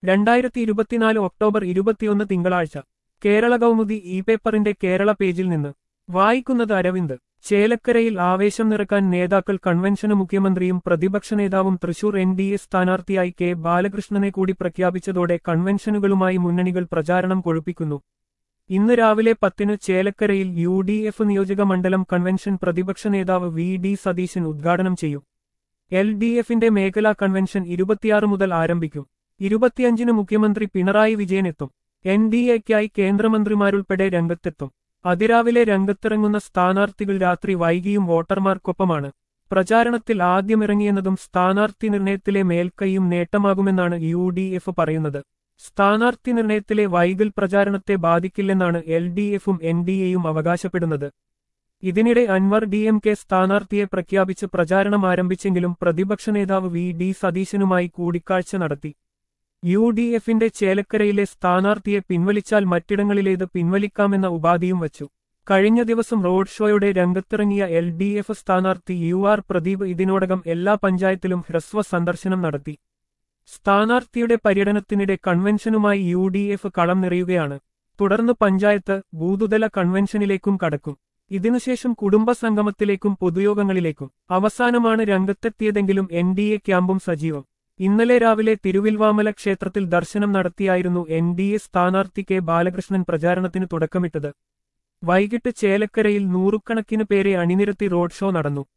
രണ്ടായിരത്തി ഇരുപത്തിനാല് ഒക്ടോബർ ഇരുപത്തിയൊന്ന് തിങ്കളാഴ്ച കേരള കൗമുദി ഇ പേപ്പറിന്റെ കേരള പേജിൽ നിന്ന് വായിക്കുന്നത് അരവിന്ദ് ചേലക്കരയിൽ ആവേശം നിറക്കാൻ നേതാക്കൾ കൺവെൻഷന് മുഖ്യമന്ത്രിയും പ്രതിപക്ഷ നേതാവും തൃശൂർ എൻ ഡി എ സ്ഥാനാർത്ഥിയായി കെ ബാലകൃഷ്ണനെ കൂടി പ്രഖ്യാപിച്ചതോടെ കൺവെൻഷനുകളുമായി മുന്നണികൾ പ്രചാരണം കൊഴുപ്പിക്കുന്നു ഇന്ന് രാവിലെ പത്തിന് ചേലക്കരയിൽ യു ഡി എഫ് നിയോജക മണ്ഡലം കൺവെൻഷൻ പ്രതിപക്ഷ നേതാവ് വി ഡി സതീശൻ ഉദ്ഘാടനം ചെയ്യും എൽ ഡി എഫിന്റെ മേഖലാ കൺവെൻഷൻ ഇരുപത്തിയാറ് മുതൽ ആരംഭിക്കും ഇരുപത്തിയഞ്ചിന് മുഖ്യമന്ത്രി പിണറായി വിജയൻ എത്തും എൻ ഡി എക്കായി കേന്ദ്രമന്ത്രിമാരുൾപ്പെടെ രംഗത്തെത്തും അതിരാവിലെ രംഗത്തിറങ്ങുന്ന സ്ഥാനാർത്ഥികൾ രാത്രി വൈകിയും വോട്ടർമാർക്കൊപ്പമാണ് പ്രചാരണത്തിൽ ആദ്യമിറങ്ങിയെന്നതും സ്ഥാനാർത്ഥി നിർണയത്തിലെ മേൽക്കൈയും നേട്ടമാകുമെന്നാണ് യു ഡി എഫ് പറയുന്നത് സ്ഥാനാർത്ഥി നിർണയത്തിലെ വൈകൽ പ്രചാരണത്തെ ബാധിക്കില്ലെന്നാണ് എൽ ഡി എഫും എൻ ഡി എയും അവകാശപ്പെടുന്നത് ഇതിനിടെ അൻവർ ഡി എം കെ സ്ഥാനാർത്ഥിയെ പ്രഖ്യാപിച്ച് പ്രചാരണം ആരംഭിച്ചെങ്കിലും പ്രതിപക്ഷ നേതാവ് വി ഡി സതീശനുമായി കൂടിക്കാഴ്ച നടത്തി യു ഡി എഫിന്റെ ചേലക്കരയിലെ സ്ഥാനാർത്ഥിയെ പിൻവലിച്ചാൽ മറ്റിടങ്ങളിലേത് പിൻവലിക്കാമെന്ന ഉപാധിയും വച്ചു കഴിഞ്ഞ ദിവസം റോഡ് ഷോയുടെ രംഗത്തിറങ്ങിയ എൽ ഡി എഫ് സ്ഥാനാർത്ഥി യു ആർ പ്രദീപ് ഇതിനോടകം എല്ലാ പഞ്ചായത്തിലും ഹ്രസ്വ സന്ദർശനം നടത്തി സ്ഥാനാർത്ഥിയുടെ പര്യടനത്തിനിടെ കൺവെൻഷനുമായി യു ഡി എഫ് കളം നിറയുകയാണ് തുടർന്ന് പഞ്ചായത്ത് ബൂതുതല കൺവെൻഷനിലേക്കും കടക്കും ഇതിനുശേഷം കുടുംബസംഗമത്തിലേക്കും പൊതുയോഗങ്ങളിലേക്കും അവസാനമാണ് രംഗത്തെത്തിയതെങ്കിലും എൻ ഡി എ ക്യാമ്പും സജീവം ഇന്നലെ രാവിലെ തിരുവിൽവാമല ക്ഷേത്രത്തിൽ ദർശനം നടത്തിയായിരുന്നു എൻ ഡി എ സ്ഥാനാർത്ഥി കെ ബാലകൃഷ്ണൻ പ്രചാരണത്തിന് തുടക്കമിട്ടത് വൈകിട്ട് ചേലക്കരയിൽ നൂറുകണക്കിന് പേരെ അണിനിരത്തി റോഡ് ഷോ നടന്നു